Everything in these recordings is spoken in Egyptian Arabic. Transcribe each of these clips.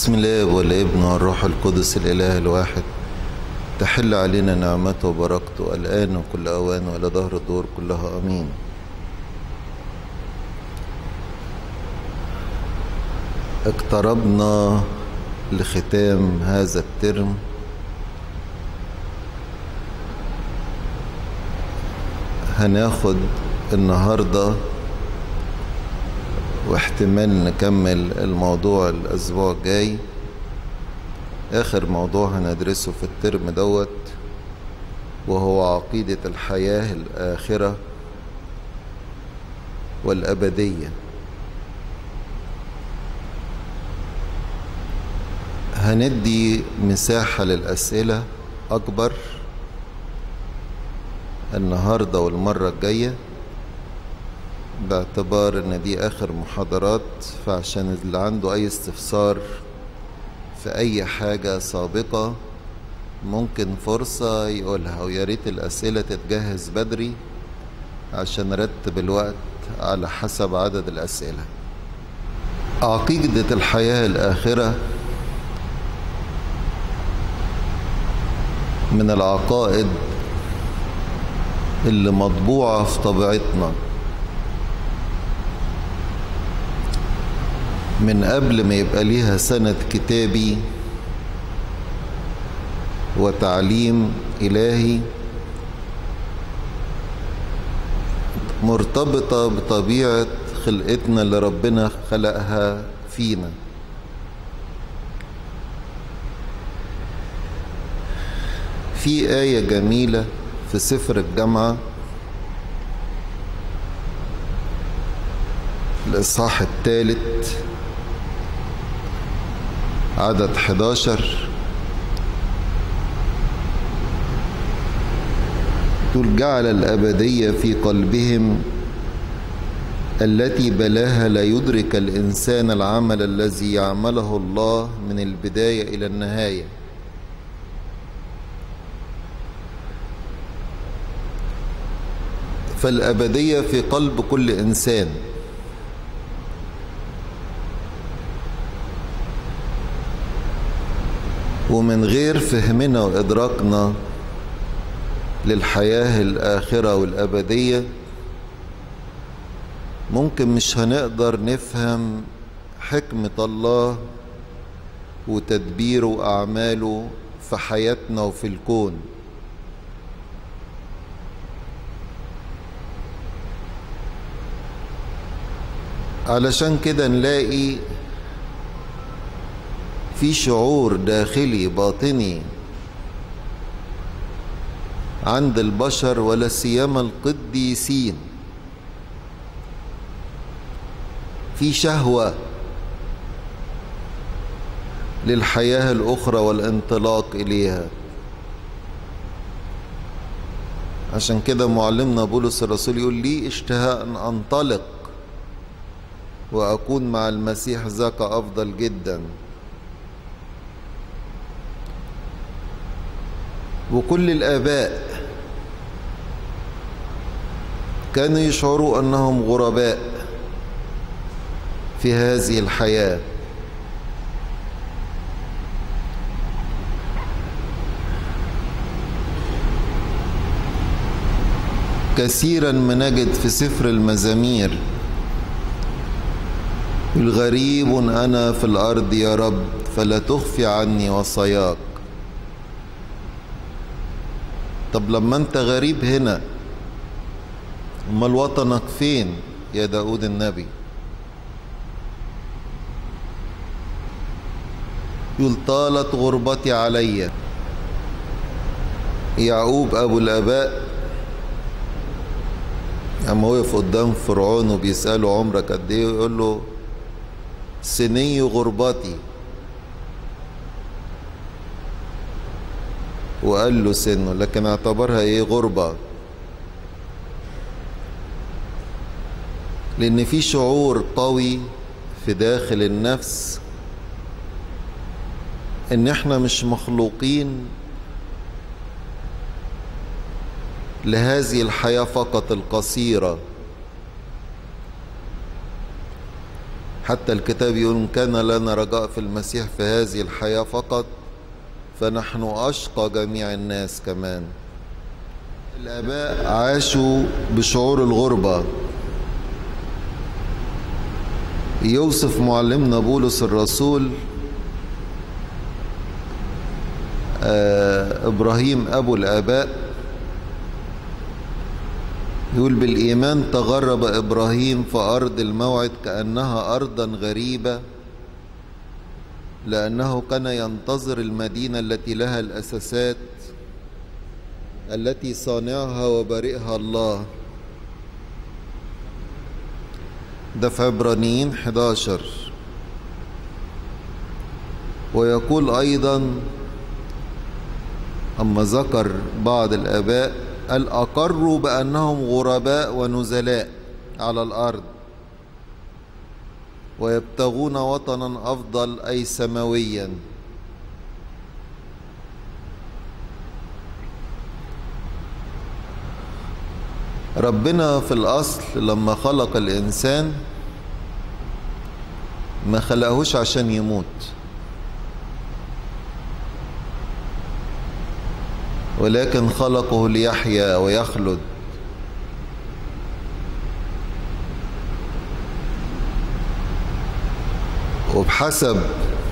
بسم الله والابن والروح القدس الإله الواحد تحل علينا نعمته وبركته الآن وكل أوان وإلى ظهر الدور كلها أمين اقتربنا لختام هذا الترم هناخد النهارده واحتمال نكمل الموضوع الأسبوع الجاي آخر موضوع هندرسه في الترم دوت وهو عقيدة الحياة الآخرة والأبدية هندي مساحة للأسئلة أكبر النهاردة والمرة الجاية باعتبار ان دي اخر محاضرات فعشان اللي عنده اي استفسار في اي حاجة سابقة ممكن فرصة يقولها ويا ريت الاسئلة تتجهز بدري عشان نرتب الوقت على حسب عدد الاسئلة عقيدة الحياة الاخرة من العقائد اللي مطبوعة في طبيعتنا من قبل ما يبقى ليها سند كتابي وتعليم إلهي مرتبطة بطبيعة خلقتنا اللي ربنا خلقها فينا في آية جميلة في سفر الجامعة الإصحاح الثالث عدد 11 تقول جعل الأبدية في قلبهم التي بلاها لا يدرك الإنسان العمل الذي يعمله الله من البداية إلى النهاية فالأبدية في قلب كل إنسان ومن غير فهمنا وإدراكنا للحياة الآخرة والأبدية ممكن مش هنقدر نفهم حكمة الله وتدبيره وأعماله في حياتنا وفي الكون علشان كده نلاقي في شعور داخلي باطني عند البشر ولا سيما القديسين في شهوة للحياة الأخرى والانطلاق إليها عشان كده معلمنا بولس الرسول يقول لي اشتهاء أن أنطلق وأكون مع المسيح ذاك أفضل جداً وكل الآباء كانوا يشعروا أنهم غرباء في هذه الحياة كثيرا ما نجد في سفر المزامير الغريب أنا في الأرض يا رب فلا تخفي عني وصاياك طب لما انت غريب هنا امال وطنك فين يا داود النبي يقول طالت غربتي علي يعقوب ابو الاباء اما وقف قدام فرعون وبيساله عمرك قد ايه يقول له سني غربتي وقال له سنه لكن اعتبرها ايه غربة لان في شعور قوي في داخل النفس ان احنا مش مخلوقين لهذه الحياة فقط القصيرة حتى الكتاب يقول إن كان لنا رجاء في المسيح في هذه الحياة فقط فنحن أشقى جميع الناس كمان الآباء عاشوا بشعور الغربة يوصف معلمنا بولس الرسول آه إبراهيم أبو الآباء يقول بالإيمان تغرب إبراهيم في أرض الموعد كأنها أرضا غريبة لأنه كان ينتظر المدينة التي لها الأساسات التي صانعها وبارئها الله ده في عبرانيين 11 ويقول أيضا أما ذكر بعض الآباء قال أقروا بأنهم غرباء ونزلاء على الأرض ويبتغون وطنا أفضل أي سماويا ربنا في الأصل لما خلق الإنسان ما خلقهوش عشان يموت ولكن خلقه ليحيا ويخلد وبحسب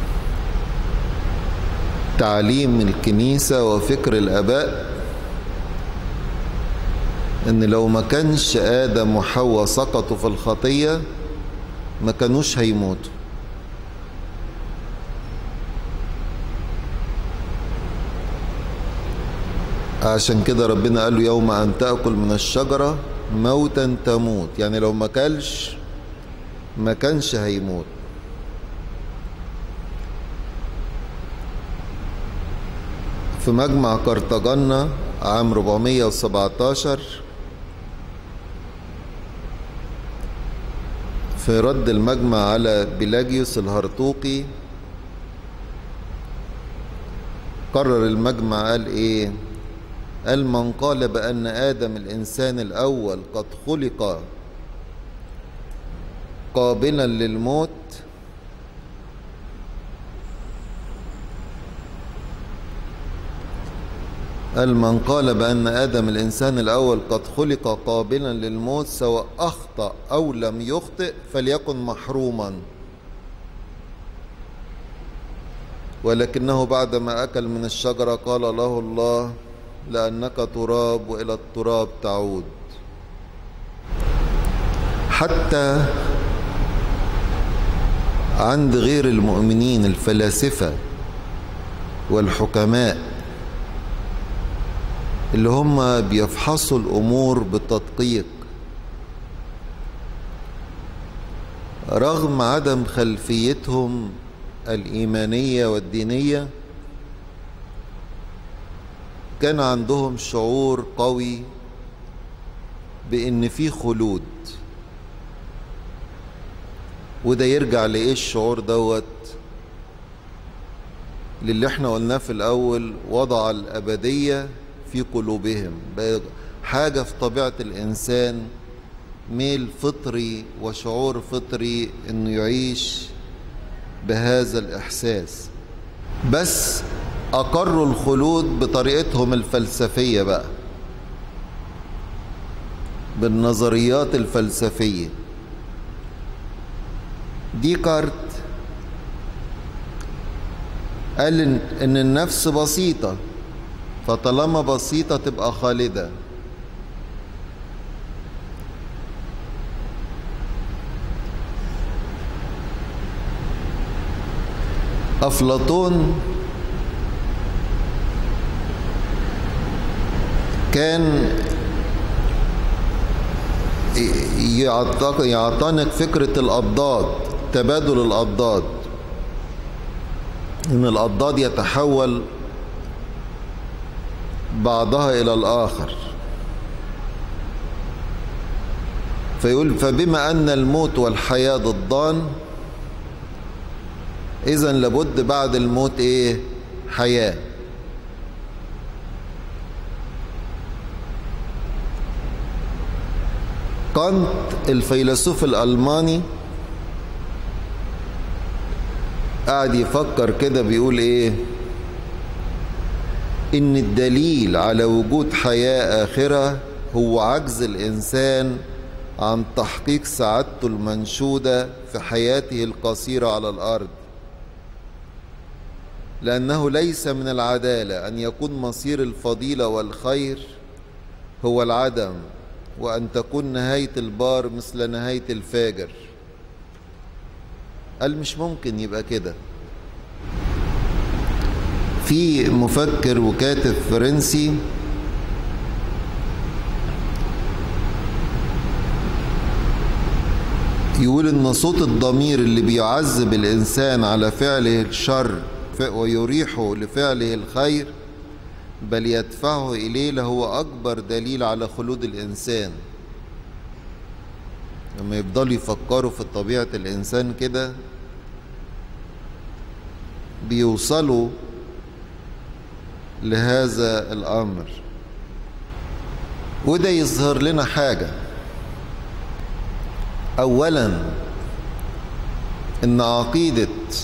تعليم الكنيسة وفكر الآباء ان لو ما كانش ادم وحواء سقطوا في الخطيه ما كانوش هيموتوا عشان كده ربنا قال له يوم ان تاكل من الشجره موتا تموت يعني لو ما كلش ما كانش هيموت في مجمع قرطاجنة عام 417 في رد المجمع على بيلاجيوس الهرطوقي قرر المجمع قال ايه قال من قال بأن آدم الإنسان الأول قد خلق قابلا للموت قال من قال بأن آدم الإنسان الأول قد خلق قابلا للموت سواء أخطأ أو لم يخطئ فليكن محروما ولكنه بعدما أكل من الشجرة قال له الله لأنك تراب وإلى التراب تعود حتى عند غير المؤمنين الفلاسفة والحكماء اللي هم بيفحصوا الامور بالتدقيق رغم عدم خلفيتهم الايمانيه والدينيه كان عندهم شعور قوي بان في خلود وده يرجع لايه الشعور دوت للي احنا قلناه في الاول وضع الابديه في قلوبهم حاجة في طبيعة الإنسان ميل فطري وشعور فطري إنه يعيش بهذا الإحساس بس أقروا الخلود بطريقتهم الفلسفية بقى بالنظريات الفلسفية ديكارت قال إن النفس بسيطة فطالما بسيطة تبقى خالدة أفلاطون كان يعتنق فكرة الأضداد تبادل الأضداد إن الأضداد يتحول بعضها إلى الآخر فيقول فبما أن الموت والحياة ضدان إذا لابد بعد الموت إيه حياة كانت الفيلسوف الألماني قاعد يفكر كده بيقول ايه ان الدليل على وجود حياة آخرة هو عجز الإنسان عن تحقيق سعادته المنشودة في حياته القصيرة على الأرض لأنه ليس من العدالة أن يكون مصير الفضيلة والخير هو العدم وأن تكون نهاية البار مثل نهاية الفاجر قال مش ممكن يبقى كده في مفكر وكاتب فرنسي يقول ان صوت الضمير اللي بيعذب الانسان على فعله الشر ويريحه لفعله الخير بل يدفعه اليه لهو اكبر دليل على خلود الانسان لما يفضلوا يفكروا في طبيعه الانسان كده بيوصلوا لهذا الامر وده يظهر لنا حاجه اولا ان عقيده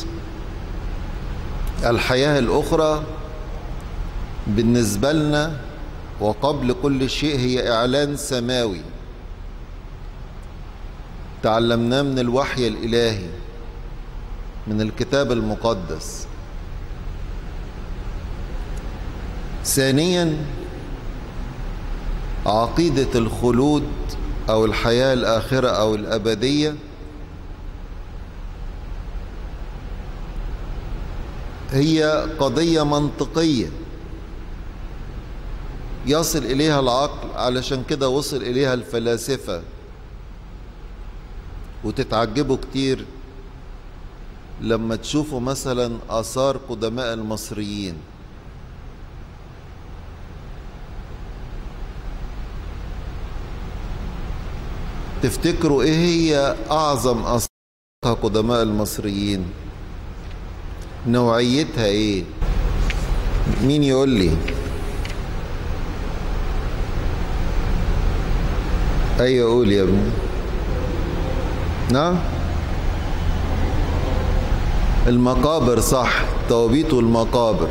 الحياه الاخرى بالنسبه لنا وقبل كل شيء هي اعلان سماوي تعلمناه من الوحي الالهي من الكتاب المقدس ثانيا عقيده الخلود او الحياه الاخره او الابديه هي قضيه منطقيه يصل اليها العقل علشان كده وصل اليها الفلاسفه وتتعجبوا كتير لما تشوفوا مثلا اثار قدماء المصريين تفتكروا ايه هي اعظم اثار قدماء المصريين نوعيتها ايه مين يقول لي ايوه قول يا ابني نعم المقابر صح التوابيت والمقابر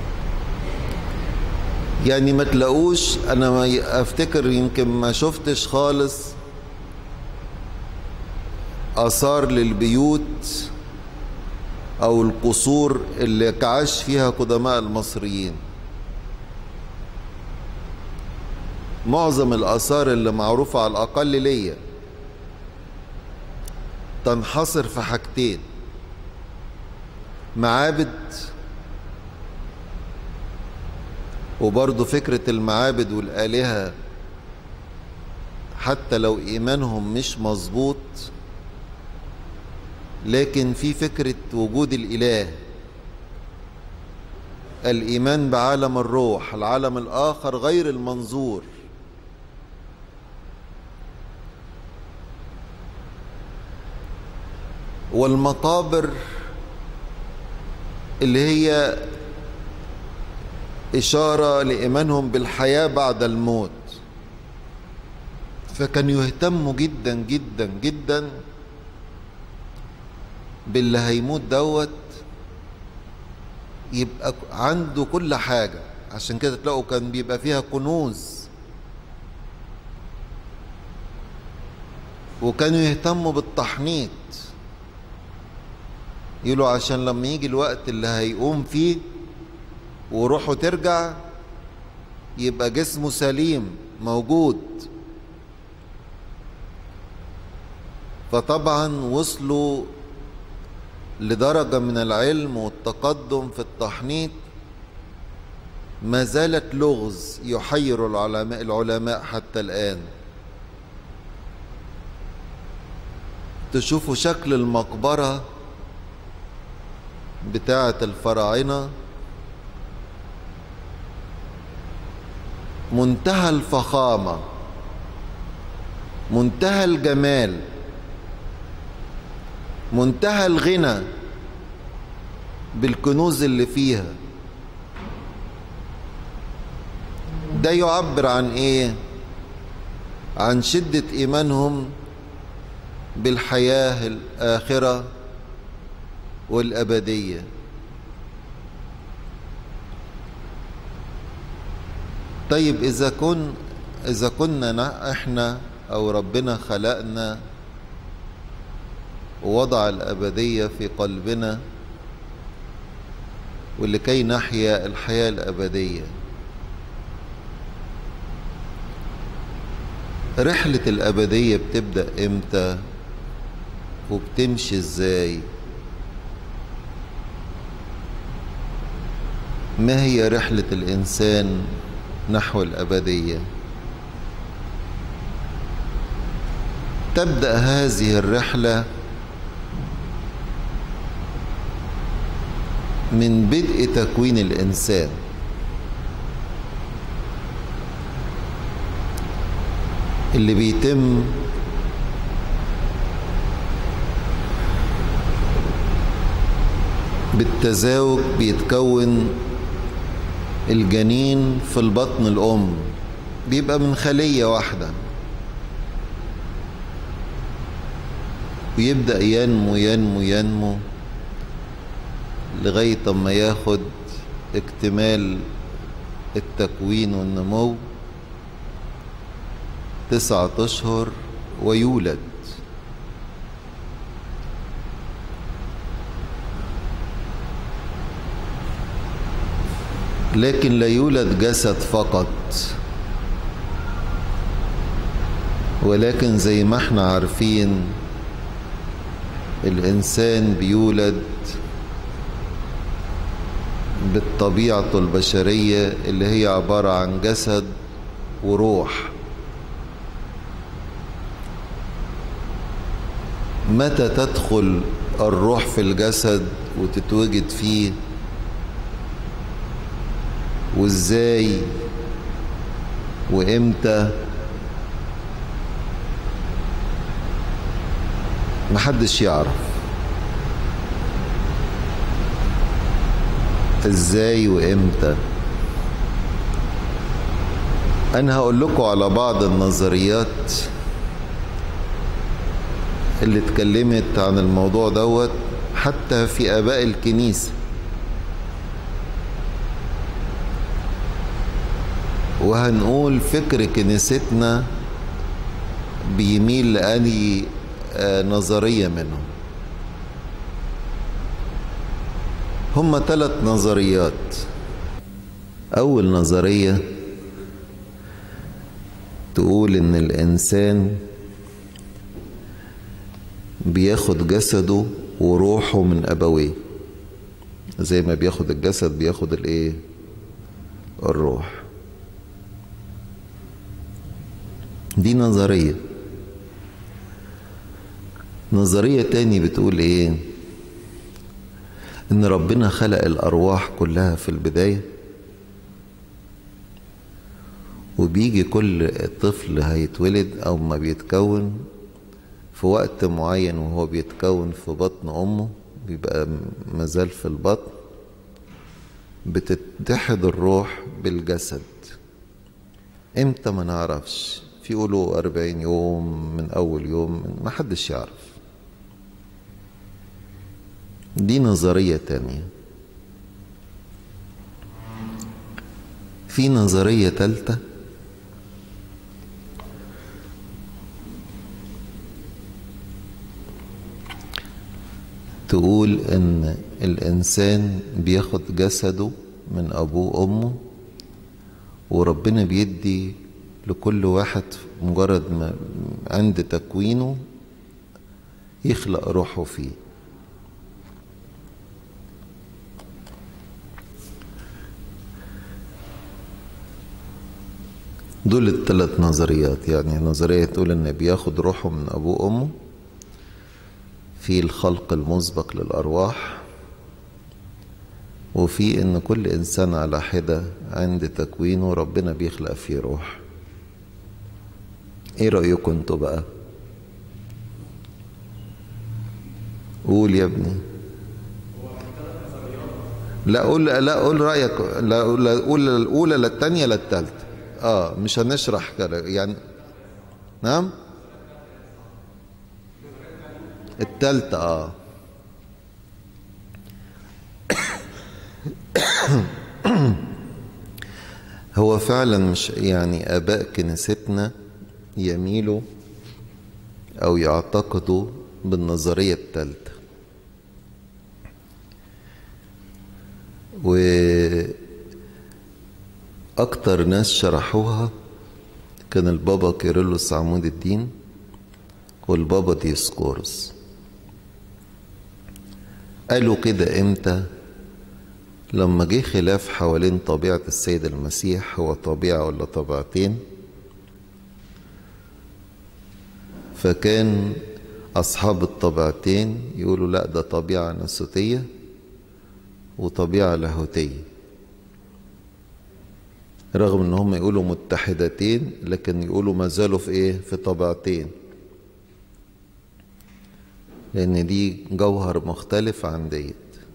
يعني ما تلاقوش انا ما افتكر يمكن ما شفتش خالص اثار للبيوت او القصور اللي عاش فيها قدماء المصريين معظم الاثار اللي معروفه على الاقل ليا تنحصر في حاجتين معابد وبرضه فكرة المعابد والآلهة حتى لو إيمانهم مش مظبوط لكن في فكرة وجود الإله الإيمان بعالم الروح العالم الآخر غير المنظور والمقابر اللي هي إشارة لإيمانهم بالحياة بعد الموت فكانوا يهتموا جدا جدا جدا باللي هيموت دوت يبقى عنده كل حاجة عشان كده تلاقوا كان بيبقى فيها كنوز وكانوا يهتموا بالتحنيط يقولوا عشان لما يجي الوقت اللي هيقوم فيه وروحه ترجع يبقى جسمه سليم موجود فطبعا وصلوا لدرجة من العلم والتقدم في التحنيط ما زالت لغز يحير العلماء العلماء حتى الآن تشوفوا شكل المقبرة بتاعة الفراعنة منتهى الفخامة منتهى الجمال منتهى الغنى بالكنوز اللي فيها ده يعبر عن ايه عن شدة ايمانهم بالحياة الاخرة والأبدية طيب إذا كن إذا كنا إحنا أو ربنا خلقنا ووضع الأبدية في قلبنا ولكي نحيا الحياة الأبدية رحلة الأبدية بتبدأ إمتى وبتمشي إزاي ما هي رحلة الإنسان نحو الأبدية تبدأ هذه الرحلة من بدء تكوين الإنسان اللي بيتم بالتزاوج بيتكون الجنين في البطن الأم بيبقى من خلية واحدة ويبدأ ينمو ينمو ينمو لغاية ما ياخد اكتمال التكوين والنمو تسعة أشهر ويولد لكن لا يولد جسد فقط ولكن زي ما احنا عارفين الإنسان بيولد بالطبيعة البشرية اللي هي عبارة عن جسد وروح متى تدخل الروح في الجسد وتتوجد فيه وازاي وامتى محدش يعرف ازاي وامتى انا هقول لكم على بعض النظريات اللي اتكلمت عن الموضوع دوت حتى في اباء الكنيسه وهنقول فكر كنيستنا بيميل لأني نظرية منهم هم ثلاث نظريات أول نظرية تقول إن الإنسان بياخد جسده وروحه من أبويه زي ما بياخد الجسد بياخد الإيه الروح دي نظرية نظرية تاني بتقول ايه ان ربنا خلق الارواح كلها في البداية وبيجي كل طفل هيتولد او ما بيتكون في وقت معين وهو بيتكون في بطن امه بيبقى مازال في البطن بتتحد الروح بالجسد امتى ما نعرفش في يقولوا أربعين يوم من أول يوم ما حدش يعرف دي نظرية تانية في نظرية تالتة تقول ان الانسان بياخد جسده من ابوه وامه وربنا بيدي لكل واحد مجرد ما عند تكوينه يخلق روحه فيه دول الثلاث نظريات يعني نظرية تقول ان بياخد روحه من ابوه وامه في الخلق المسبق للارواح وفي ان كل انسان على حدة عند تكوينه ربنا بيخلق فيه روح ايه رأيكم انتوا بقى قول يا ابني لا قول لا قول رايك لا قول الاولى لا الثانيه لا الثالثه اه مش هنشرح كده يعني نعم الثالثه اه هو فعلا مش يعني آباء كنيستنا يميلوا أو يعتقدوا بالنظرية الثالثة وأكتر ناس شرحوها كان البابا كيرلس عمود الدين والبابا ديسكورس قالوا كده امتى لما جه خلاف حوالين طبيعة السيد المسيح هو طبيعة ولا طبيعتين فكان أصحاب الطبيعتين يقولوا لا ده طبيعة نسوتية وطبيعة لاهوتية رغم ان هم يقولوا متحدتين لكن يقولوا ما زالوا في ايه في طبيعتين لان دي جوهر مختلف عن ديت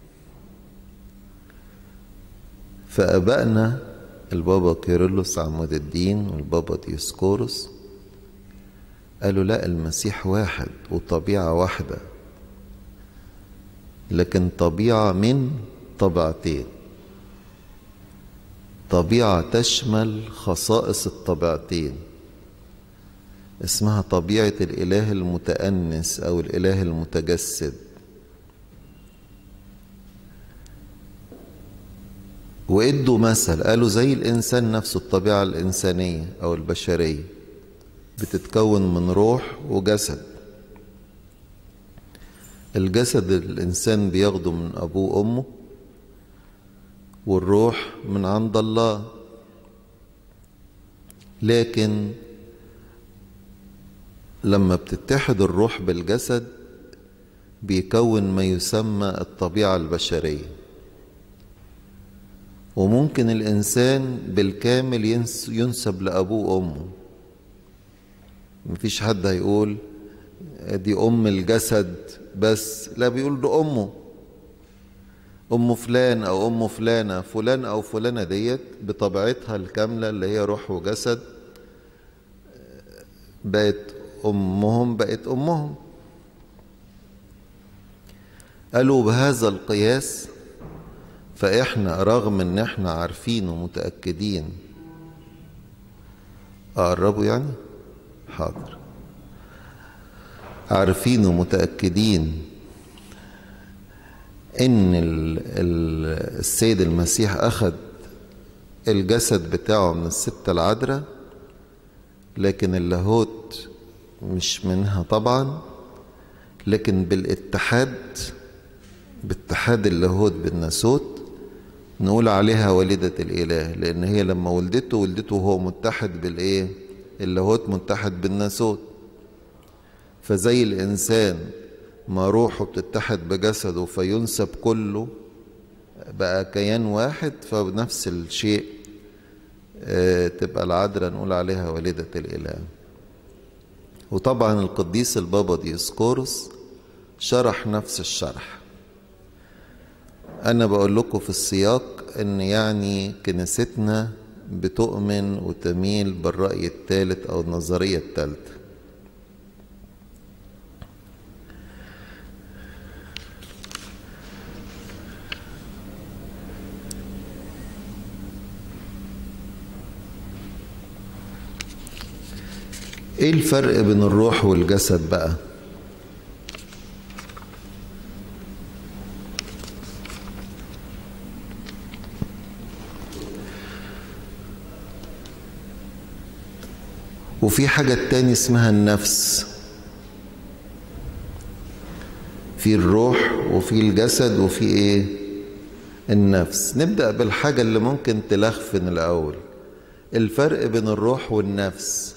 فابائنا البابا كيرلس عمود الدين والبابا ديسكورس قالوا لا المسيح واحد وطبيعة واحدة لكن طبيعة من طبيعتين طبيعة تشمل خصائص الطبيعتين اسمها طبيعة الإله المتأنس أو الإله المتجسد وإدوا مثل قالوا زي الإنسان نفسه الطبيعة الإنسانية أو البشرية بتتكون من روح وجسد الجسد الإنسان بياخده من أبوه وأمه والروح من عند الله لكن لما بتتحد الروح بالجسد بيكون ما يسمى الطبيعة البشرية وممكن الإنسان بالكامل ينسب لأبوه وأمه مفيش حد هيقول دي أم الجسد بس لا بيقول ده أمه أم فلان أو أم فلانة فلان أو فلانة ديت بطبيعتها الكاملة اللي هي روح وجسد بقت أمهم بقت أمهم قالوا بهذا القياس فإحنا رغم إن إحنا عارفين ومتأكدين أقربوا يعني حاضر عارفين ومتأكدين ان السيد المسيح اخذ الجسد بتاعه من الستة العذراء لكن اللاهوت مش منها طبعا لكن بالاتحاد باتحاد اللاهوت بالناسوت نقول عليها والدة الإله لأن هي لما ولدته ولدته وهو متحد بالإيه؟ اللاهوت متحد بالناسوت فزي الإنسان ما روحه بتتحد بجسده فينسب كله بقى كيان واحد فبنفس الشيء تبقى العذراء نقول عليها والدة الإله وطبعا القديس البابا ديسكورس شرح نفس الشرح أنا بقول لكم في السياق إن يعني كنيستنا بتؤمن وتميل بالرأي الثالث أو النظرية الثالثة ايه الفرق بين الروح والجسد بقى وفي حاجة تاني اسمها النفس في الروح وفي الجسد وفي ايه النفس نبدأ بالحاجة اللي ممكن تلخفن الأول الفرق بين الروح والنفس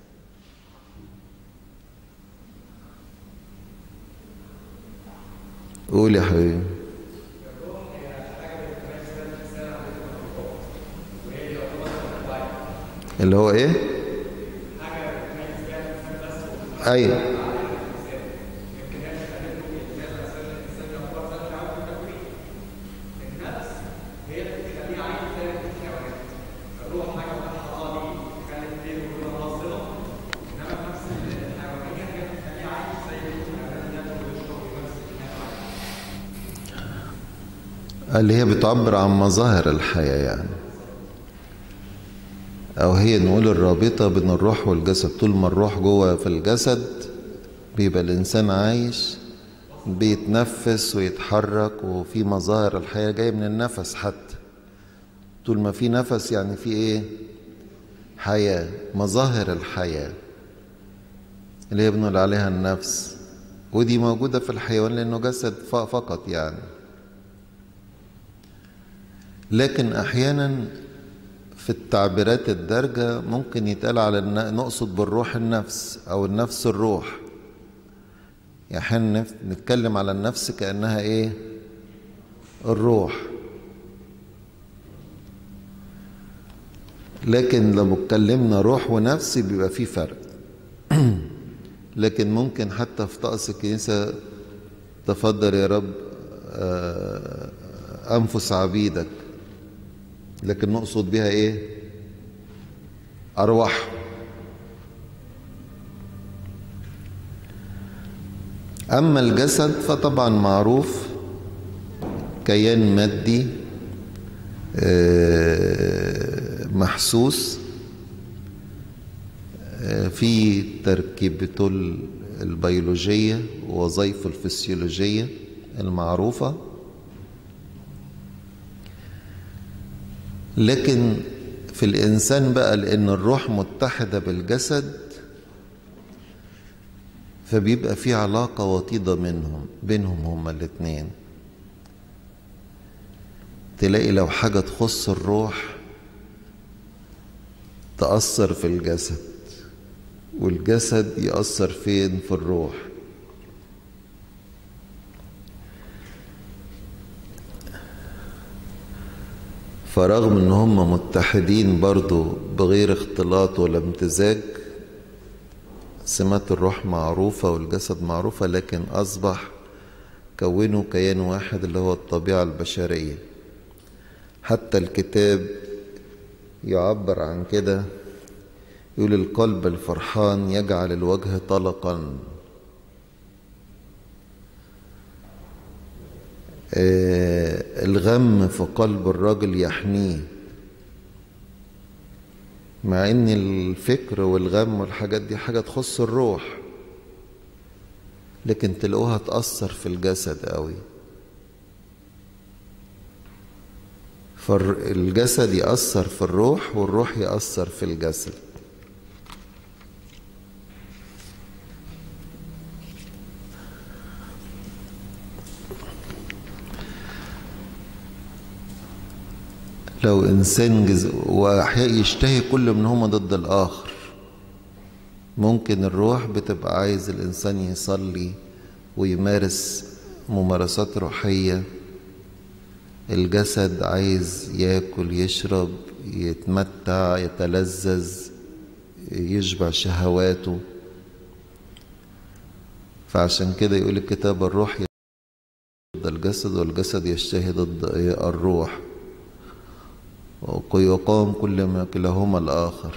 قول يا حبيبي اللي هو ايه ايوه اللي هي بتعبر عن مظاهر الحياة يعني أو هي نقول الرابطة بين الروح والجسد طول ما الروح جوه في الجسد بيبقى الإنسان عايش بيتنفس ويتحرك وفي مظاهر الحياة جاية من النفس حتى طول ما في نفس يعني في إيه حياة مظاهر الحياة اللي هي بنقول عليها النفس ودي موجودة في الحيوان لأنه جسد فقط يعني لكن أحيانا في التعبيرات الدارجة ممكن يتقال على نقصد بالروح النفس أو النفس الروح يعني احنا نتكلم على النفس كأنها إيه الروح لكن لو اتكلمنا روح ونفس بيبقى في فرق لكن ممكن حتى في طقس الكنيسة تفضل يا رب أنفس عبيدك لكن نقصد بها إيه أرواح أما الجسد فطبعا معروف كيان مادي محسوس في تركيبته البيولوجية ووظائفه الفسيولوجية المعروفة لكن في الإنسان بقى لأن الروح متحدة بالجسد فبيبقى في علاقة وطيدة منهم بينهم هما الاتنين تلاقي لو حاجة تخص الروح تأثر في الجسد والجسد يأثر فين في الروح فرغم ان هم متحدين برضو بغير اختلاط ولا امتزاج سمات الروح معروفة والجسد معروفة لكن أصبح كونوا كيان واحد اللي هو الطبيعة البشرية حتى الكتاب يعبر عن كده يقول القلب الفرحان يجعل الوجه طلقا آه الغم في قلب الراجل يحميه مع ان الفكر والغم والحاجات دي حاجة تخص الروح لكن تلاقوها تأثر في الجسد قوي فالجسد يأثر في الروح والروح يأثر في الجسد لو إنسان جز... ويشتهي كل منهما ضد الآخر ممكن الروح بتبقى عايز الإنسان يصلي ويمارس ممارسات روحية الجسد عايز ياكل يشرب يتمتع يتلذذ يشبع شهواته فعشان كده يقول الكتاب الروح ضد الجسد والجسد يشتهي ضد الروح ويقام كل ما كلاهما الآخر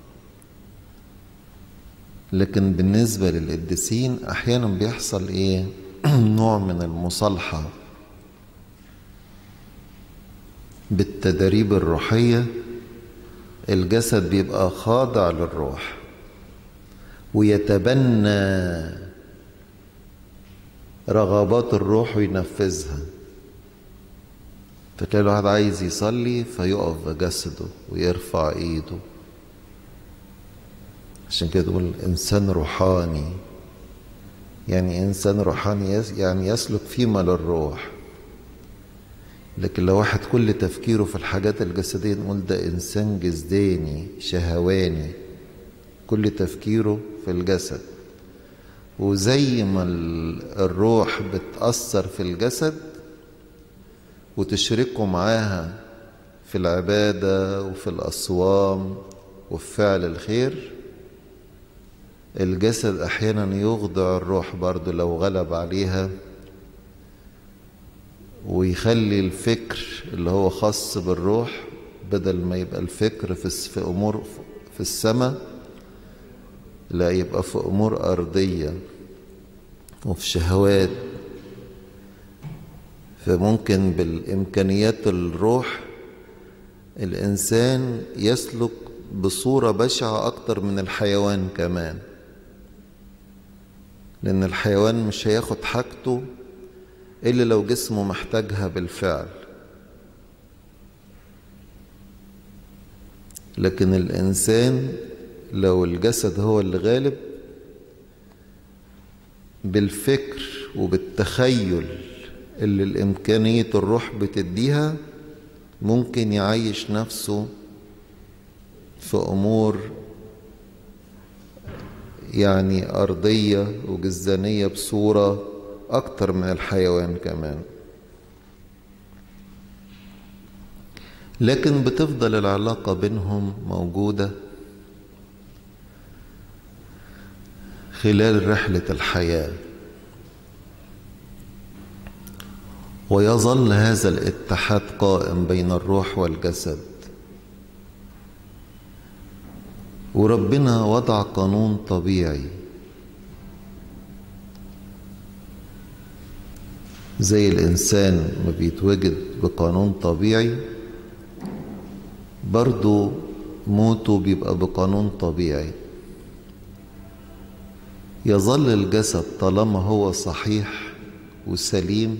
لكن بالنسبة للقديسين أحيانا بيحصل إيه نوع من المصالحة بالتدريب الروحية الجسد بيبقى خاضع للروح ويتبنى رغبات الروح وينفذها فتلاقي الواحد عايز يصلي فيقف بجسده ويرفع ايده عشان كده تقول انسان روحاني يعني انسان روحاني يس يعني يسلك فيما للروح لكن لو واحد كل تفكيره في الحاجات الجسدية نقول ده إنسان جسداني شهواني كل تفكيره في الجسد وزي ما الروح بتأثر في الجسد وتشركه معاها في العبادة وفي الأصوام وفي فعل الخير الجسد أحيانا يخضع الروح برضو لو غلب عليها ويخلي الفكر اللي هو خاص بالروح بدل ما يبقى الفكر في في امور في السماء لا يبقى في امور ارضيه وفي شهوات فممكن بالإمكانيات الروح الإنسان يسلك بصورة بشعة أكتر من الحيوان كمان لأن الحيوان مش هياخد حاجته إلا لو جسمه محتاجها بالفعل لكن الإنسان لو الجسد هو اللي غالب بالفكر وبالتخيل اللي الإمكانية الروح بتديها ممكن يعيش نفسه في أمور يعني أرضية وجزانية بصورة أكتر من الحيوان كمان لكن بتفضل العلاقة بينهم موجودة خلال رحلة الحياة ويظل هذا الاتحاد قائم بين الروح والجسد وربنا وضع قانون طبيعي زي الإنسان ما بيتوجد بقانون طبيعي برضو موته بيبقى بقانون طبيعي يظل الجسد طالما هو صحيح وسليم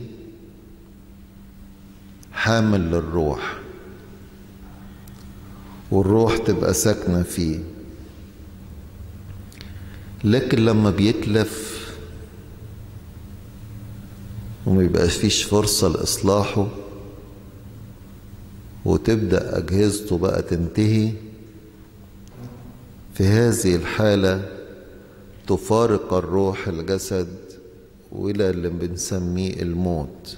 حامل للروح والروح تبقى ساكنة فيه لكن لما بيتلف وما يبقاش فيش فرصة لإصلاحه وتبدأ أجهزته بقى تنتهي في هذه الحالة تفارق الروح الجسد وإلى اللي بنسميه الموت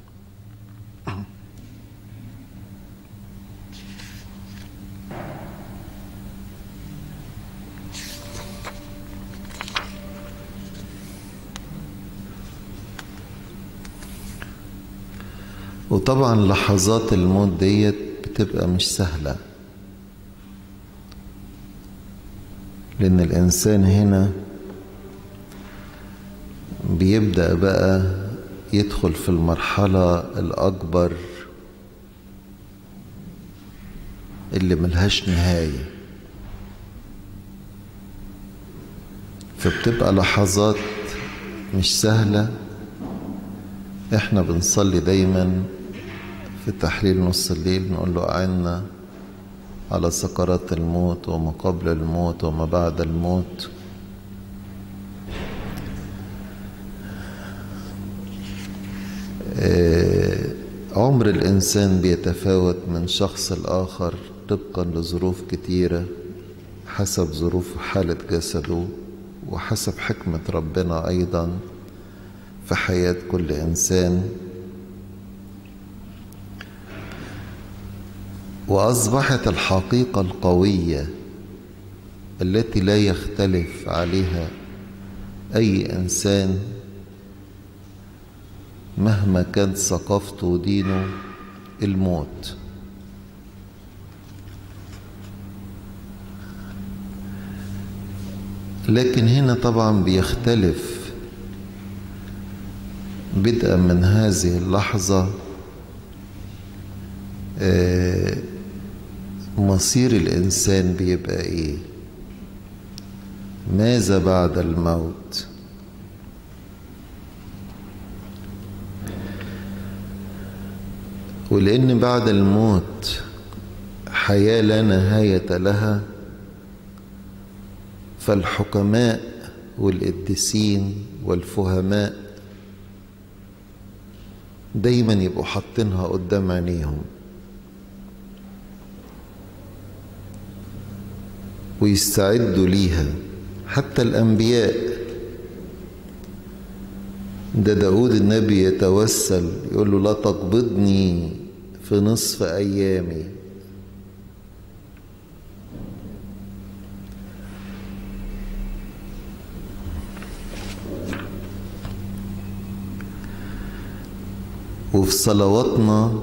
وطبعا لحظات الموت ديت بتبقى مش سهلة لأن الإنسان هنا بيبدأ بقى يدخل في المرحلة الأكبر اللي ملهاش نهاية فبتبقى لحظات مش سهلة احنا بنصلي دايما في تحليل نص الليل نقول له أعنا على سكرات الموت وما قبل الموت وما بعد الموت عمر الإنسان بيتفاوت من شخص الآخر طبقا لظروف كتيرة حسب ظروف حالة جسده وحسب حكمة ربنا أيضا في حياة كل إنسان وأصبحت الحقيقة القوية التي لا يختلف عليها أي إنسان مهما كانت ثقافته ودينه الموت لكن هنا طبعا بيختلف بدءا من هذه اللحظة مصير الإنسان بيبقى إيه ماذا بعد الموت ولأن بعد الموت حياة لا نهاية لها فالحكماء والقديسين والفهماء دايما يبقوا حاطينها قدام عينيهم ويستعدوا ليها حتى الأنبياء ده داود النبي يتوسل يقول له لا تقبضني في نصف أيامي وفي صلواتنا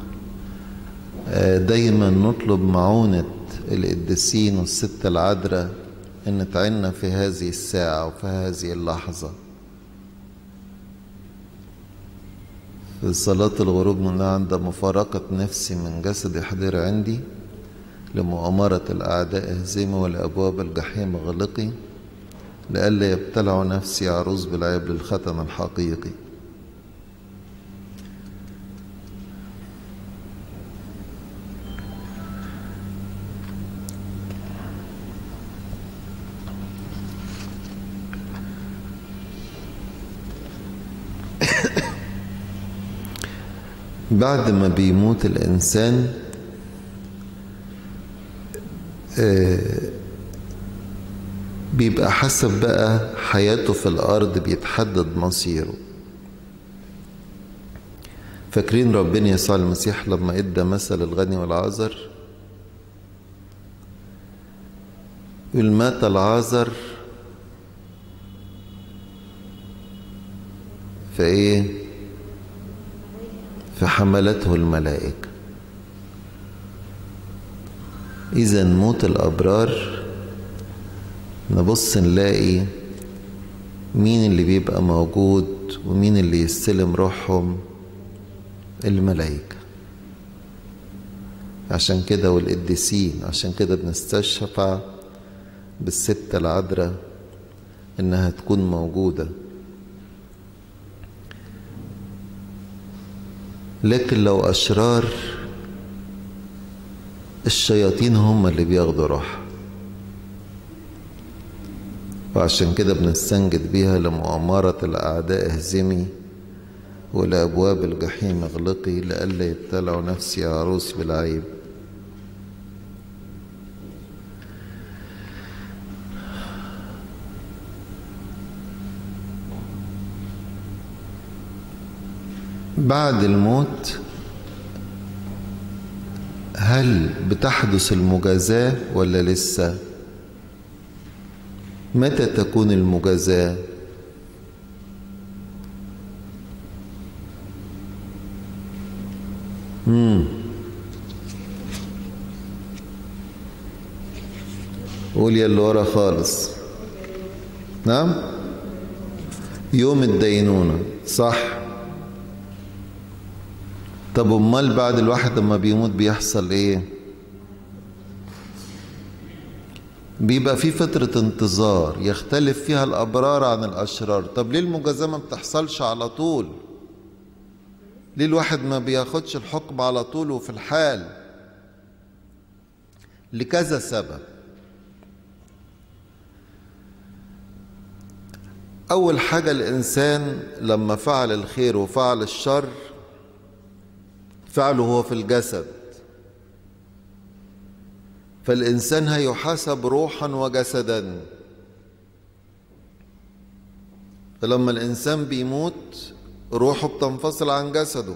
دايما نطلب معونة القديسين والست العذراء ان تعنا في هذه الساعة وفي هذه اللحظة في صلاة الغروب من عند مفارقة نفسي من جسد حضر عندي لمؤامرة الأعداء اهزمي ولأبواب الجحيم اغلقي لئلا يبتلع نفسي عروس بالعيب للختم الحقيقي بعد ما بيموت الإنسان بيبقى حسب بقى حياته في الأرض بيتحدد مصيره فاكرين ربنا يسوع المسيح لما ادى مثل الغني والعازر يقول مات العازر فايه فحملته الملائكه إذا موت الأبرار نبص نلاقي مين اللي بيبقى موجود ومين اللي يستلم روحهم الملائكة عشان كده والقديسين عشان كده بنستشفع بالست العذراء إنها تكون موجودة لكن لو أشرار الشياطين هم اللي بياخدوا روح وعشان كده بنستنجد بيها لمؤامرة الأعداء اهزمي ولأبواب الجحيم اغلقي لئلا يبتلعوا نفسي عروس بالعيب بعد الموت هل بتحدث المجازاة ولا لسه؟ متى تكون المجازاة؟ مم. قول يا اللي ورا خالص نعم يوم الدينونة صح طب امال بعد الواحد لما بيموت بيحصل ايه بيبقى في فترة انتظار يختلف فيها الأبرار عن الأشرار طب ليه المجازاة ما بتحصلش على طول ليه الواحد ما بياخدش الحكم على طول وفي الحال لكذا سبب أول حاجة الإنسان لما فعل الخير وفعل الشر فعله هو في الجسد فالإنسان هيحاسب روحا وجسدا فلما الإنسان بيموت روحه بتنفصل عن جسده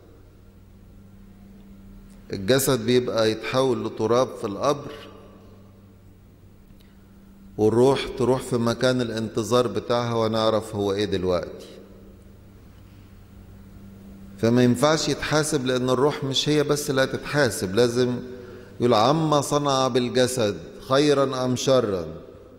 الجسد بيبقى يتحول لتراب في القبر والروح تروح في مكان الانتظار بتاعها ونعرف هو ايه دلوقتي فما ينفعش يتحاسب لان الروح مش هي بس اللي هتتحاسب لازم يقول عما صنع بالجسد خيرا ام شرا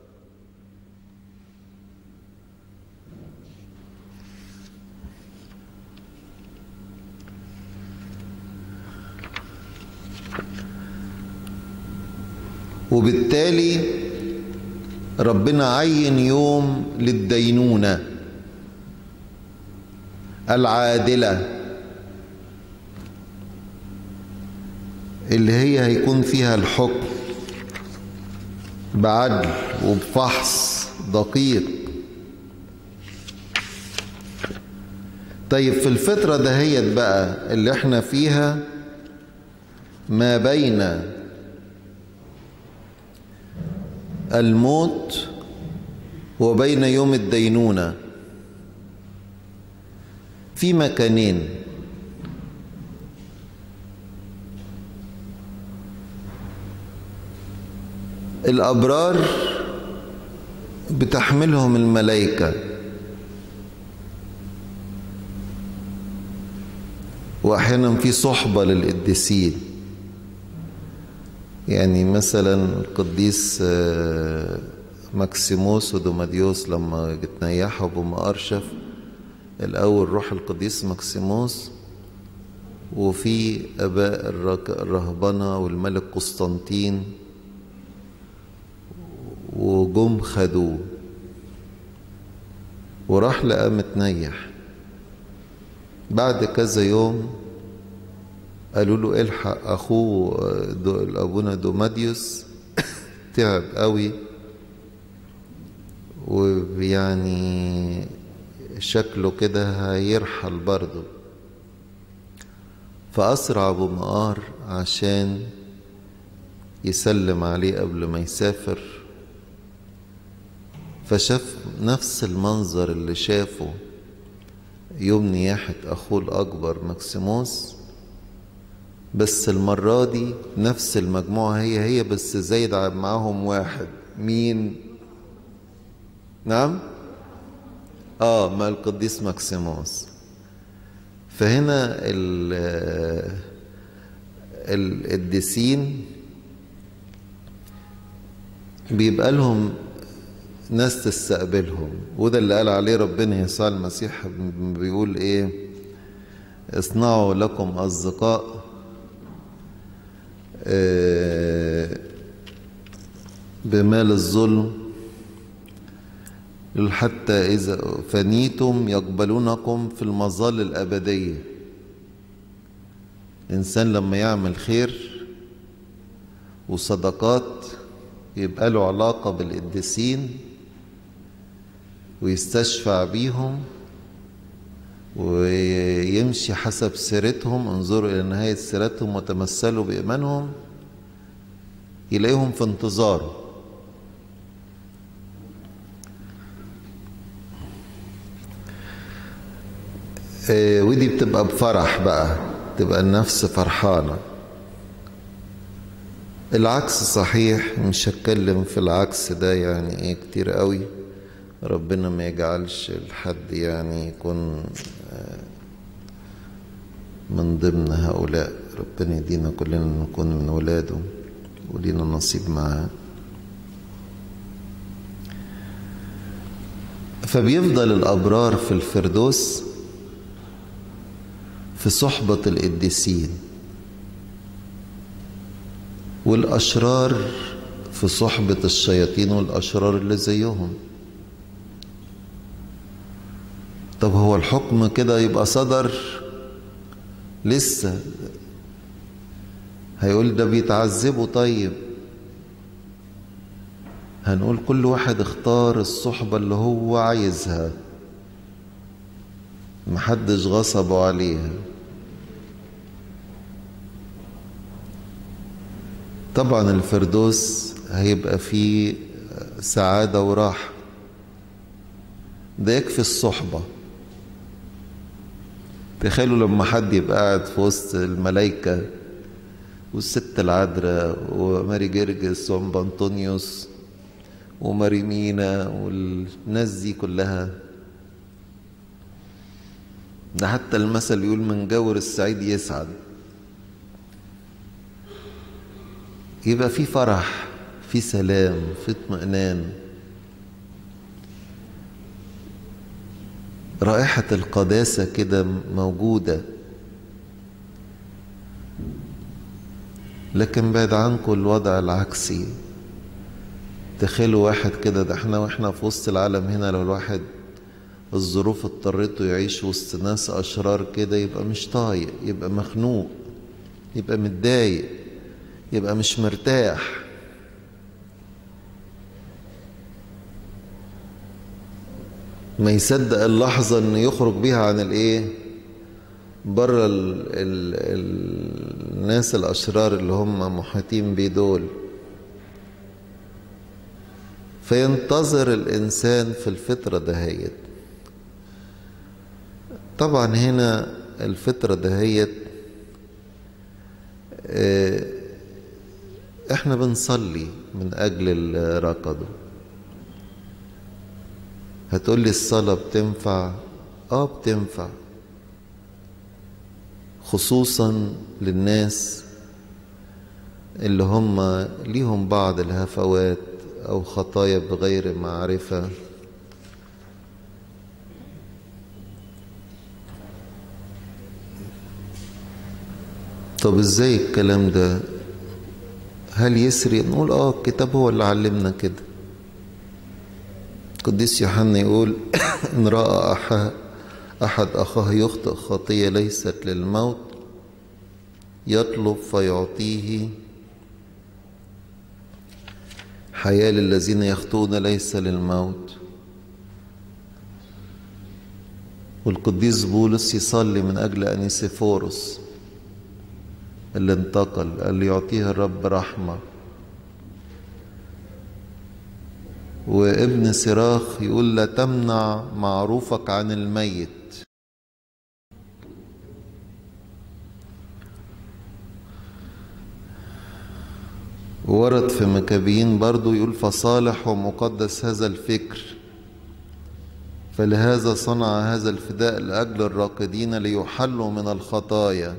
وبالتالي ربنا عين يوم للدينونه العادله اللي هي هيكون فيها الحكم بعدل وبفحص دقيق طيب في الفترة دهيت بقى اللي احنا فيها ما بين الموت وبين يوم الدينونة في مكانين الأبرار بتحملهم الملائكة وأحيانا في صحبة للقديسين يعني مثلا القديس ماكسيموس ودوماديوس لما اتنيحوا بما أرشف الأول روح القديس ماكسيموس وفي اباء الرهبنه والملك قسطنطين وجم خدوه وراح لقى متنيح بعد كذا يوم قالوا له الحق اخوه دو ابونا دوماديوس تعب قوي ويعني شكله كده هيرحل برضه فأسرع أبو مقار عشان يسلم عليه قبل ما يسافر فشاف نفس المنظر اللي شافه يوم نياحة أخوه الأكبر مكسيموس بس المرة دي نفس المجموعة هي هي بس زايد معاهم واحد مين؟ نعم؟ آه ما القديس مكسيموس فهنا القديسين بيبقى لهم ناس تستقبلهم وده اللي قال عليه ربنا يسوع المسيح بيقول ايه اصنعوا لكم اصدقاء بمال الظلم حتى إذا فنيتم يقبلونكم في المظال الأبدية الإنسان لما يعمل خير وصدقات يبقى له علاقة بالقديسين ويستشفع بيهم ويمشي حسب سيرتهم انظروا إلى نهاية سيرتهم وتمثلوا بإيمانهم يلاقيهم في انتظاره ودي بتبقى بفرح بقى تبقى النفس فرحانة العكس صحيح مش هتكلم في العكس ده يعني ايه كتير قوي ربنا ما يجعلش الحد يعني يكون من ضمن هؤلاء ربنا يدينا كلنا نكون من ولاده ولينا نصيب معاه فبيفضل الأبرار في الفردوس في صحبة القديسين والأشرار في صحبة الشياطين والأشرار اللي زيهم طب هو الحكم كده يبقى صدر لسه هيقول ده بيتعذبوا طيب هنقول كل واحد اختار الصحبة اللي هو عايزها محدش غصبه عليها طبعا الفردوس هيبقى فيه سعادة وراحة ده يكفي الصحبة تخيلوا لما حد يبقى قاعد في وسط الملايكة والست العذراء وماري جرجس وام بنطونيوس وماري مينا والناس دي كلها ده حتى المثل يقول من جور السعيد يسعد يبقى في فرح في سلام في اطمئنان رائحة القداسة كده موجودة لكن بعد عنكم الوضع العكسي تخيلوا واحد كده ده احنا واحنا في وسط العالم هنا لو الواحد الظروف اضطرته يعيش وسط ناس أشرار كده يبقى مش طايق يبقى مخنوق يبقى متضايق يبقى مش مرتاح ما يصدق اللحظة ان يخرج بيها عن الايه بره ال ال ال الناس الاشرار اللي هم محيطين بيه دول فينتظر الانسان في الفترة دهيت طبعا هنا الفترة دهيت احنا بنصلي من اجل اللي رقدوا هتقول لي الصلاة بتنفع اه بتنفع خصوصا للناس اللي هم ليهم بعض الهفوات او خطايا بغير معرفة طب ازاي الكلام ده هل يسري نقول اه الكتاب هو اللي علمنا كده قديس يوحنا يقول ان راى احد احد اخاه يخطئ خطيه ليست للموت يطلب فيعطيه حياه للذين يخطئون ليس للموت والقديس بولس يصلي من اجل انيسيفوروس اللي انتقل قال يعطيه الرب رحمه وابن صراخ يقول لا تمنع معروفك عن الميت ورد في مكابين برضو يقول فصالح ومقدس هذا الفكر فلهذا صنع هذا الفداء لأجل الراقدين ليحلوا من الخطايا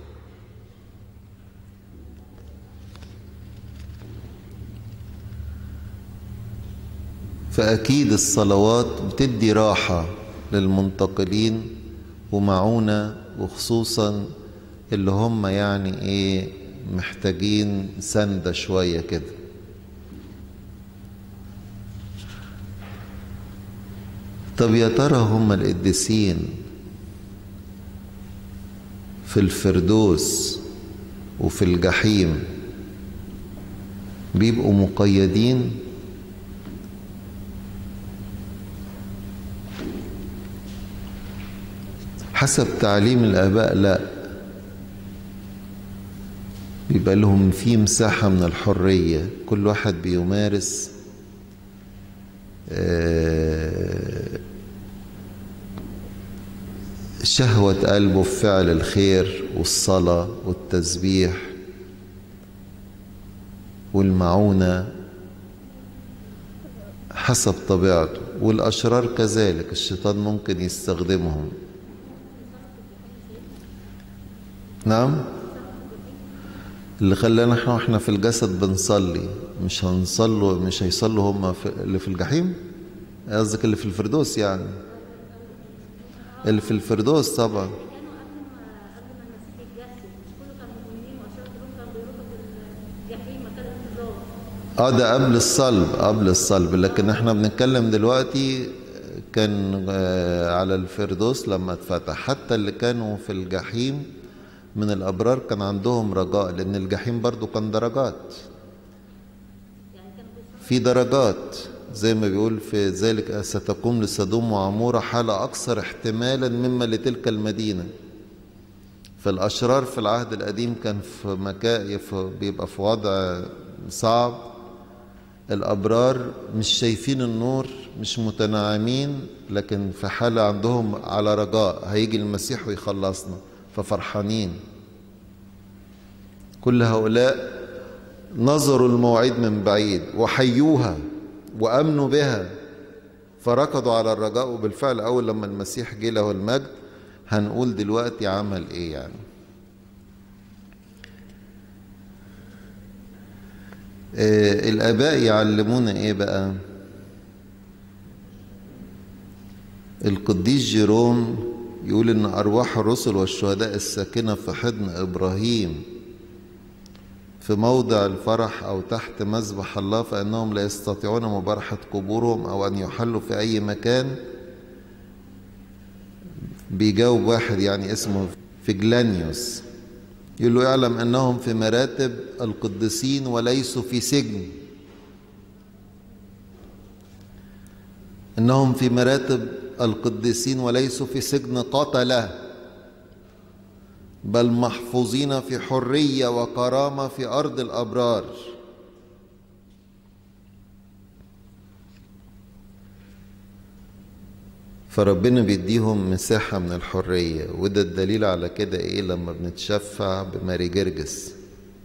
فأكيد الصلوات بتدي راحة للمنتقلين ومعونة وخصوصا اللي هم يعني ايه محتاجين سندة شوية كده طب يا ترى هم القديسين في الفردوس وفي الجحيم بيبقوا مقيدين حسب تعليم الآباء لا بيبقى لهم في مساحة من الحرية كل واحد بيمارس شهوة قلبه في فعل الخير والصلاة والتسبيح والمعونة حسب طبيعته والأشرار كذلك الشيطان ممكن يستخدمهم نعم اللي خلانا احنا واحنا في الجسد بنصلي مش هنصلوا مش هيصلوا هم في اللي في الجحيم قصدك اللي في الفردوس يعني اللي في الفردوس طبعا اه ده قبل الصلب قبل الصلب لكن احنا بنتكلم دلوقتي كان على الفردوس لما اتفتح حتى اللي كانوا في الجحيم من الأبرار كان عندهم رجاء لأن الجحيم برضو كان درجات في درجات زي ما بيقول في ذلك ستقوم لسدوم وعمورة حالة أكثر احتمالا مما لتلك المدينة فالأشرار في العهد القديم كان في مكان بيبقى في وضع صعب الأبرار مش شايفين النور مش متناعمين لكن في حالة عندهم على رجاء هيجي المسيح ويخلصنا ففرحانين كل هؤلاء نظروا المواعيد من بعيد وحيوها وامنوا بها فركضوا على الرجاء وبالفعل اول لما المسيح جه له المجد هنقول دلوقتي عمل ايه يعني آه الاباء يعلمونا ايه بقى القديس جيروم يقول ان ارواح الرسل والشهداء الساكنه في حضن ابراهيم في موضع الفرح او تحت مذبح الله فانهم لا يستطيعون مبارحه قبورهم او ان يحلوا في اي مكان بيجاوب واحد يعني اسمه فيجلانيوس يقول له يعلم انهم في مراتب القديسين وليسوا في سجن انهم في مراتب القديسين وليسوا في سجن قتله بل محفوظين في حريه وكرامه في ارض الابرار فربنا بيديهم مساحة من الحرية وده الدليل على كده ايه لما بنتشفع بماري جرجس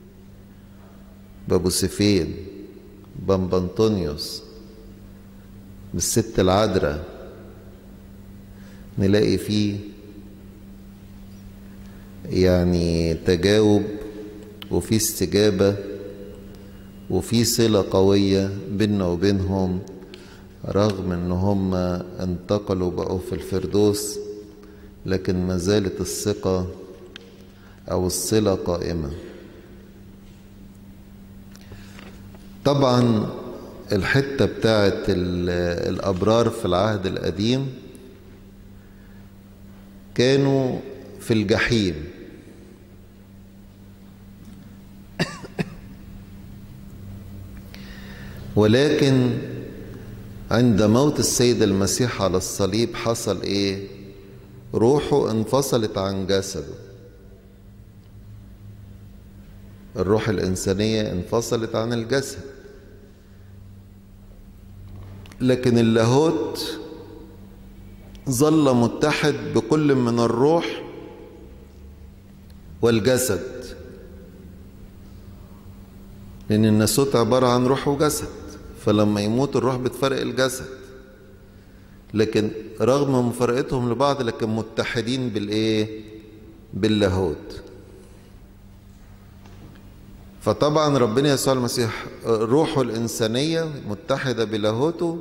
بابو سيفين بامبا انطونيوس بالست العذراء نلاقي فيه يعني تجاوب وفي استجابة وفي صلة قوية بيننا وبينهم رغم ان هم انتقلوا بقوا في الفردوس لكن ما زالت الثقة أو الصلة قائمة طبعا الحتة بتاعت الأبرار في العهد القديم كانوا في الجحيم ولكن عند موت السيد المسيح على الصليب حصل ايه روحه انفصلت عن جسده الروح الإنسانية انفصلت عن الجسد لكن اللاهوت ظل متحد بكل من الروح والجسد لأن الناسوت عبارة عن روح وجسد فلما يموت الروح بتفرق الجسد لكن رغم مفارقتهم لبعض لكن متحدين بالايه باللاهوت فطبعا ربنا يسوع المسيح روحه الإنسانية متحدة بلاهوته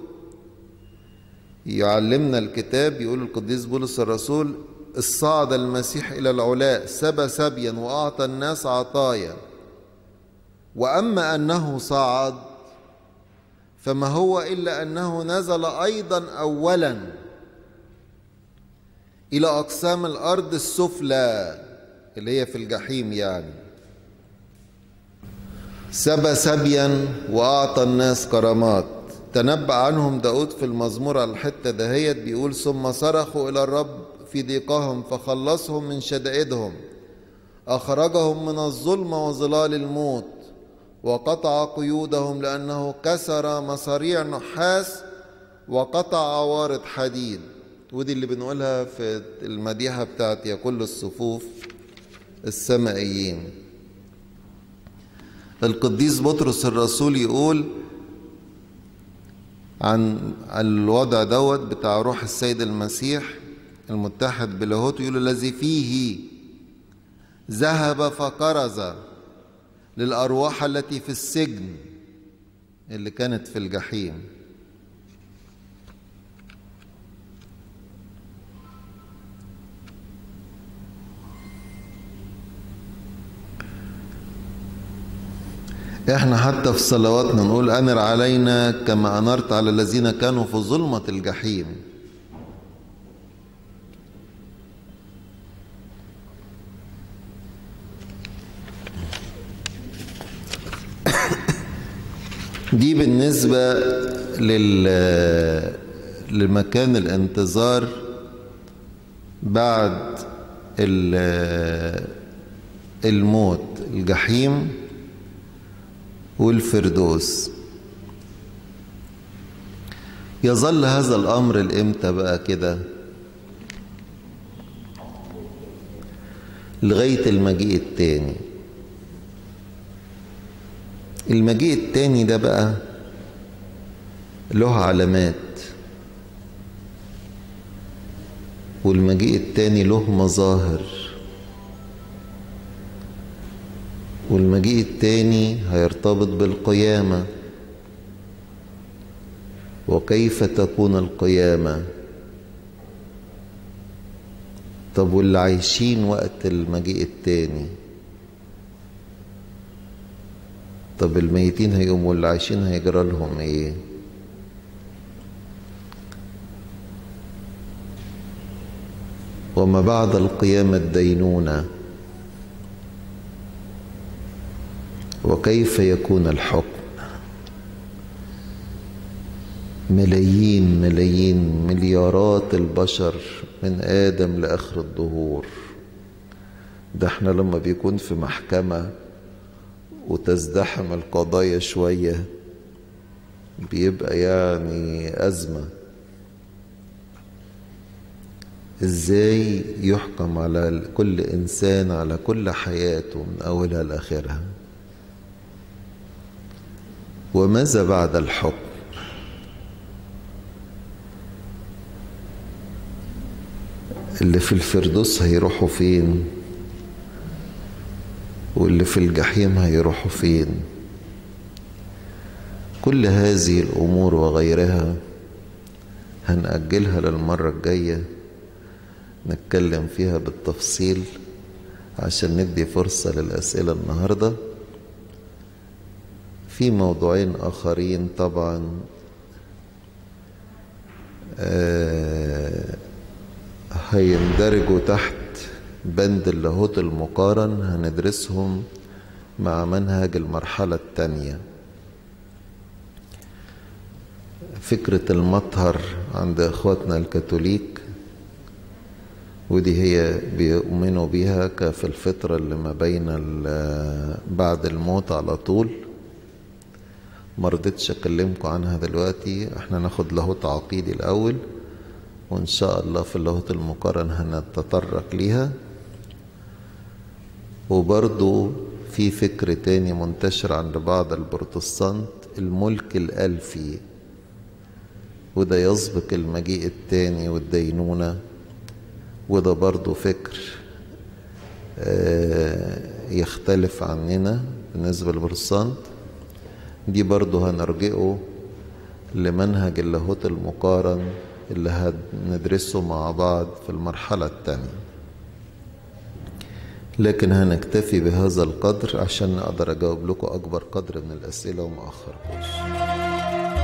يعلمنا الكتاب يقول القديس بولس الرسول الصعد المسيح إلى العلاء سبى سبيا وأعطى الناس عطايا وأما أنه صعد فما هو إلا أنه نزل أيضا أولا إلى أقسام الأرض السفلى اللي هي في الجحيم يعني سبى سبيا وأعطى الناس كرامات تنبأ عنهم داود في المزمور على الحتة دهيت بيقول ثم صرخوا إلى الرب في ضيقهم فخلصهم من شدائدهم أخرجهم من الظلم وظلال الموت وقطع قيودهم لأنه كسر مصاريع نحاس وقطع عوارض حديد ودي اللي بنقولها في المديحة بتاعت يا كل الصفوف السمائيين القديس بطرس الرسول يقول عن الوضع دوت بتاع روح السيد المسيح المتحد بلاهوت يقول الذي فيه ذهب فكرز للأرواح التي في السجن اللي كانت في الجحيم احنا حتى في صلواتنا نقول انر علينا كما انرت على الذين كانوا في ظلمة الجحيم دي بالنسبة لل لمكان الانتظار بعد الموت الجحيم والفردوس يظل هذا الأمر الإمتى بقى كده لغاية المجيء التاني المجيء التاني ده بقى له علامات والمجيء التاني له مظاهر والمجيء التاني هيرتبط بالقيامة وكيف تكون القيامة طب واللي عايشين وقت المجيء التاني طب الميتين هيقوموا واللي عايشين هيجرى لهم ايه وما بعد القيامة الدينونة وكيف يكون الحكم ملايين ملايين مليارات البشر من آدم لآخر الدهور ده احنا لما بيكون في محكمة وتزدحم القضايا شوية بيبقى يعني أزمة ازاي يحكم على كل إنسان على كل حياته من أولها لآخرها وماذا بعد الحكم اللي في الفردوس هيروحوا فين واللي في الجحيم هيروحوا فين كل هذه الأمور وغيرها هنأجلها للمرة الجاية نتكلم فيها بالتفصيل عشان ندي فرصة للأسئلة النهاردة في موضوعين آخرين طبعا آه هيندرجوا تحت بند اللاهوت المقارن هندرسهم مع منهج المرحلة الثانية فكرة المطهر عند إخواتنا الكاثوليك ودي هي بيؤمنوا بيها كفي الفترة اللي ما بين بعد الموت على طول مرضتش أكلمكم عنها دلوقتي احنا ناخد لاهوت عقيدي الأول وإن شاء الله في اللاهوت المقارن هنتطرق ليها وبرضو في فكر تاني منتشر عند بعض البروتستانت الملك الألفي وده يسبق المجيء التاني والدينونة وده برضو فكر يختلف عننا بالنسبة للبروتستانت دي برضو هنرجئه لمنهج اللاهوت المقارن اللي هندرسه مع بعض في المرحلة الثانية لكن هنكتفي بهذا القدر عشان أقدر أجاوب لكم أكبر قدر من الأسئلة وما أخركوش